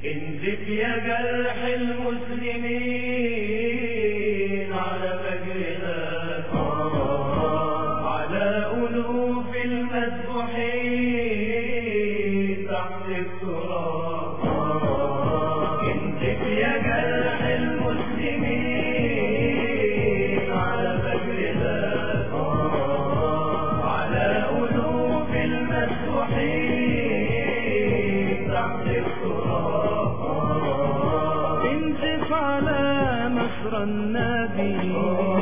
انزف يا جرح المسلمين على فجرنا على ألوف المذبوحين تحت التراب انزف يا جرح المسلمين على فجرنا على ألوف المذبوحين تحت التراب انزف على نصر النبي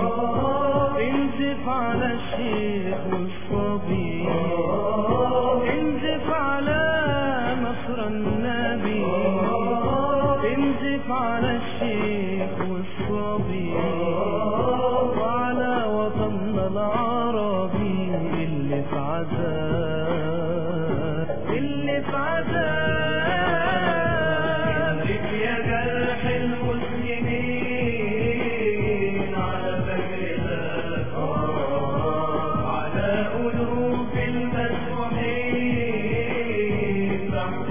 انزف على الشيخ والصبي انزف على نصر النبي انزف على الشيخ والصبي وعلى وطننا العربي اللي في عذاب اللي في عذاب انزف يا جرح المسلمين على فجرنا على ألوف المذبوحين تحت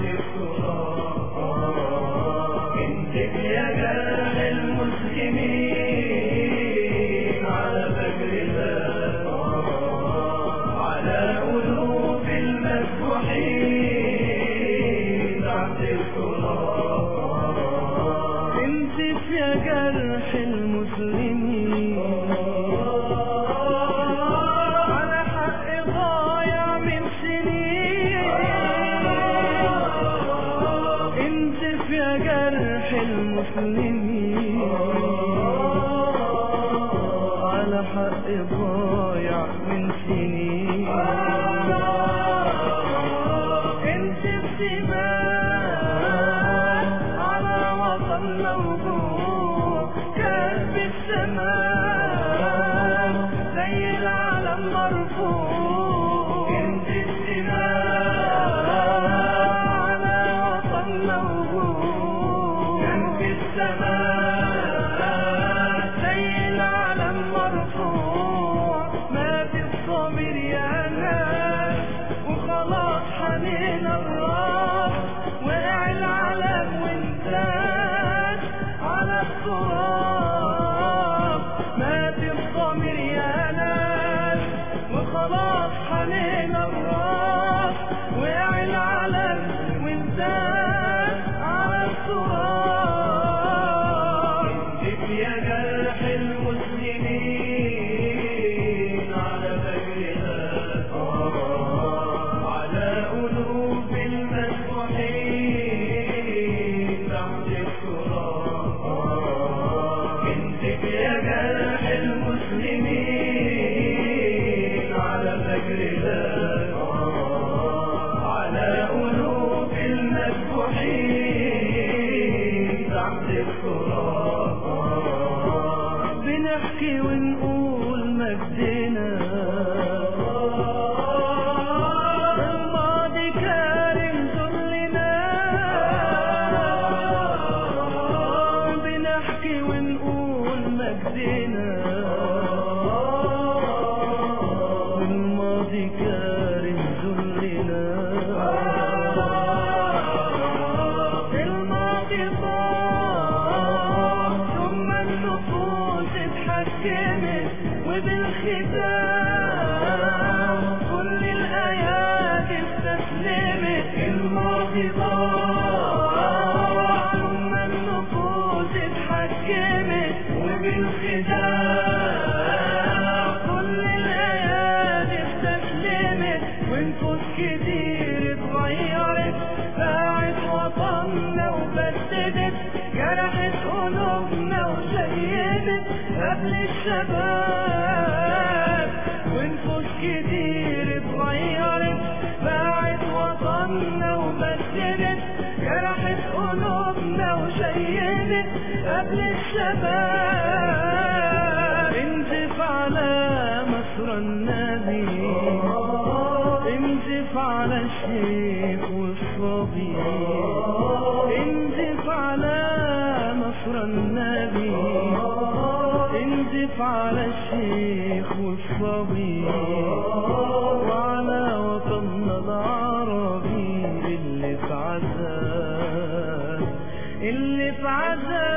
التراب انزف يا جرح المسلمين على فجرنا على ألوف المذبوحين تحت التراب انزف يا جرح المسلمين على حق ضايع من سنين انزف يا جرح المسلمين على حق ضايع من سنين انزف دماء على وطن موجود كان في السماء زي العلم مرفوع انزف دماء على وطن موجود كان في السماء زي العلم مرفوع ما في الصبر يا ناس وخلاص حنين الراس وقع العلم وانتاج على التراب ما في الضمير يا ناس وخلاص حنين الراس وقع العلم وانتاج على التراب انزف يا جرح المسلمين على فجرنا على ألوف المذبوحين تحت التراب انزف يا جرح المسلمين على فجرنا على ألوف المذبوحين تحت التراب بنحكي ونقول مجدنا الماضي كارم ذلنا بنحكي ونقول مجدنا الماضي كارم ذلنا الماضي ضاع ثم النفوس اتحكمت وبالختام كل الآيات استسلمت الماضي ضاع ثم النفوس اتحكمت وبالختام كل الآيات استسلمت ونفوس كتير اتغيرت باعت وطننا وبددت جرحت قلوبنا وشيدت قبل الشباب ونفوس كتير اتغيرت باعت وطننا وبددت جرحت قلوبنا وشيدت قبل الشباب انزف على مصر النبي انزف على الشيخ والصبي انزف على نصر النبي انزف على الشيخ والصبي وعلى وطننا العربي اللي في عذاب اللي في عذاب